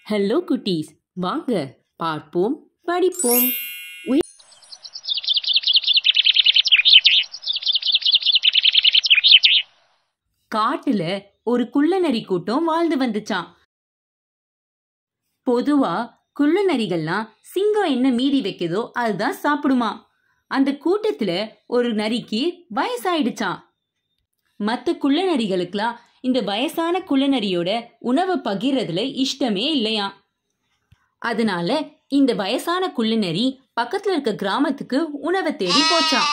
hello குட்டீஸ் வாங்க பார்ப்போம் படிப்போம் உய்- காட்டுல ஒரு குள்ளநரி கூட்டம் வாழ்ந்து வந்துச்சாம் பொதுவா குள்ளநரிகள்லாம் சிங்கம் என்ன மீதி வைக்குதோ அதுதான் சாப்பிடுமா அந்த கூட்டத்துல ஒரு நரிக்கு வயசாயிடுச்சாம் மற்ற குள்ளநரிகளுக்கெல்லாம் இந்த வயசான குள்ளநரியோட உணவை பகிர்றதுல இஷ்டமே இல்லையாம் அதனால இந்த வயசான குள்ளநரி பக்கத்துல இருக்க கிராமத்துக்கு உணவை தேடி போச்சாம்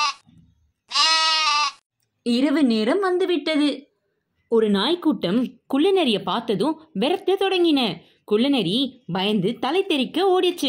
இரவு நேரம் வந்துவிட்டது ஒரு நாய்க்கூட்டம் குள்ளநரிய பார்த்ததும் விரட்ட தொடங்கின குள்ளநரி பயந்து தலை தெறிக்க ஓடிச்சு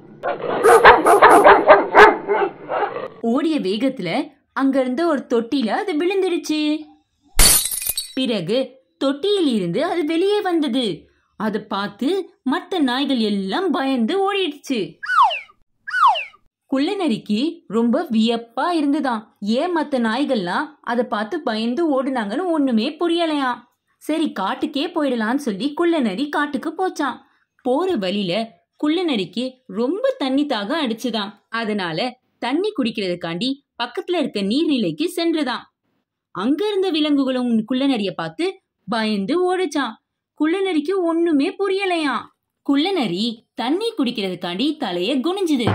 ஓடிய வேகத்துல அங்க இருந்த ஒரு தொட்டில அது விழுந்துடுச்சு பிறகு தொட்டியில் இருந்து அது வெளியே வந்தது அதை பார்த்து மற்ற நாய்கள் எல்லாம் பயந்து ஓடிடுச்சு குள்ளநரிக்கு ரொம்ப வியப்பா இருந்துதாம் ஏன் மற்ற நாய்கள்லாம் அதை பார்த்து பயந்து ஓடுனாங்கன்னு ஒண்ணுமே புரியலையாம் சரி காட்டுக்கே போயிடலான்னு சொல்லி குள்ளநரி காட்டுக்கு போச்சான் போற வழியில குள்ளநரிக்கு ரொம்ப தண்ணி தாகம் அடிச்சுதாம் அதனால தண்ணி குடிக்கிறதுக்காண்டி பக்கத்துல இருக்க நீர்நிலைக்கு சென்றுதான் அங்க இருந்த விலங்குகளும் குள்ளநரிய பார்த்து பயந்து ஓடுச்சான் குள்ளநரிக்கு ஒண்ணுமே புரியலையாம் குள்ளநரி தண்ணி குடிக்கிறதுக்காண்டி தலைய குனிஞ்சுது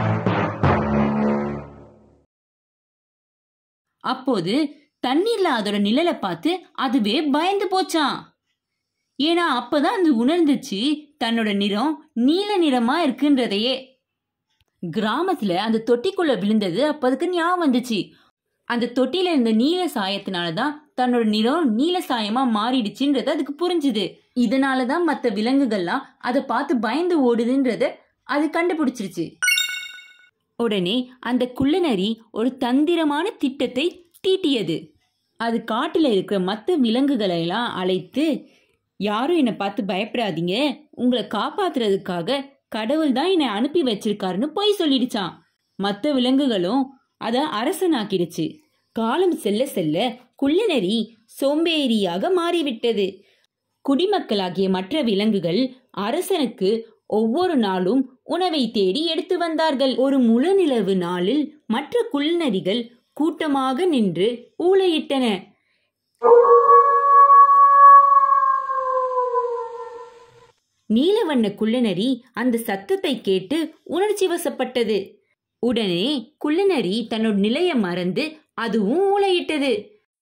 அப்போது தண்ணீர்ல அதோட நிழலை பார்த்து அதுவே பயந்து போச்சான் ஏன்னா அப்பதான் அது உணர்ந்துச்சு தன்னோட நிறம் நீல நிறமா இருக்குன்றதையே கிராமத்துல அந்த தொட்டிக்குள்ள விழுந்தது அப்ப அதுக்கு ஞாபகம் வந்துச்சு அந்த தொட்டில இருந்த நீல சாயத்தினாலதான் தன்னோட நிறம் நீல சாயமா மாறிடுச்சுன்றது அதுக்கு புரிஞ்சுது இதனாலதான் மற்ற விலங்குகள்லாம் அதை பார்த்து பயந்து ஓடுதுன்றத அது கண்டுபிடிச்சிருச்சு உடனே அந்த குள்ளநரி ஒரு தந்திரமான திட்டத்தை தீட்டியது அது காட்டுல இருக்கிற மற்ற விலங்குகளை எல்லாம் அழைத்து யாரும் என்னை பார்த்து பயப்படாதீங்க உங்களை காப்பாத்துறதுக்காக கடவுள் தான் என்னை அனுப்பி வச்சிருக்காருன்னு பொய் சொல்லிடுச்சான் மற்ற விலங்குகளும் அதை அரசனாக்கிடுச்சு காலம் செல்ல செல்ல குள்ளநரி சோம்பேறியாக மாறிவிட்டது குடிமக்களாகிய மற்ற விலங்குகள் அரசனுக்கு ஒவ்வொரு நாளும் உணவை தேடி எடுத்து வந்தார்கள் ஒரு முழுநிலவு நாளில் மற்ற குள்ளநரிகள் கூட்டமாக நின்று ஊளையிட்டன நீலவண்ண குள்ளநரி அந்த சத்தத்தை கேட்டு உணர்ச்சி வசப்பட்டது உடனே குள்ளநரி தன்னோட நிலைய மறந்து அதுவும் ஊளையிட்டது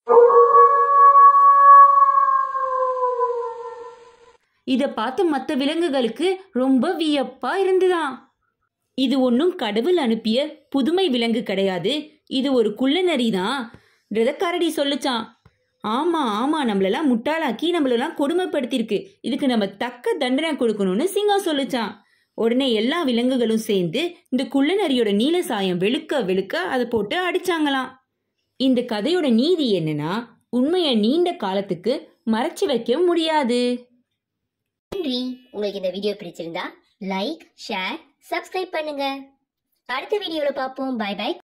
இத பார்த்து மற்ற விலங்குகளுக்கு ரொம்ப வியப்பா இருந்துதான் இது ஒன்றும் கடவுள் அனுப்பிய புதுமை விலங்கு கிடையாது இது ஒரு குள்ளநரி தான் கரடி சொல்லுச்சான் ஆமா ஆமா நம்மளெல்லாம் முட்டாளாக்கி நம்மளெல்லாம் கொடுமைப்படுத்தியிருக்கு இதுக்கு நம்ம தக்க தண்டனை கொடுக்கணும்னு சிங்கம் சொல்லுச்சான் உடனே எல்லா விலங்குகளும் சேர்ந்து இந்த குள்ளநரியோட நீல சாயம் வெளுக்க வெளுக்க அதை போட்டு அடிச்சாங்களாம் இந்த கதையோட நீதி என்னன்னா உண்மையை நீண்ட காலத்துக்கு மறைச்சு வைக்க முடியாது நன்றி உங்களுக்கு இந்த வீடியோ பிடிச்சிருந்தா லைக் ஷேர் சப்ஸ்கிரைப் பண்ணுங்க அடுத்த வீடியோல பார்ப்போம் பை பை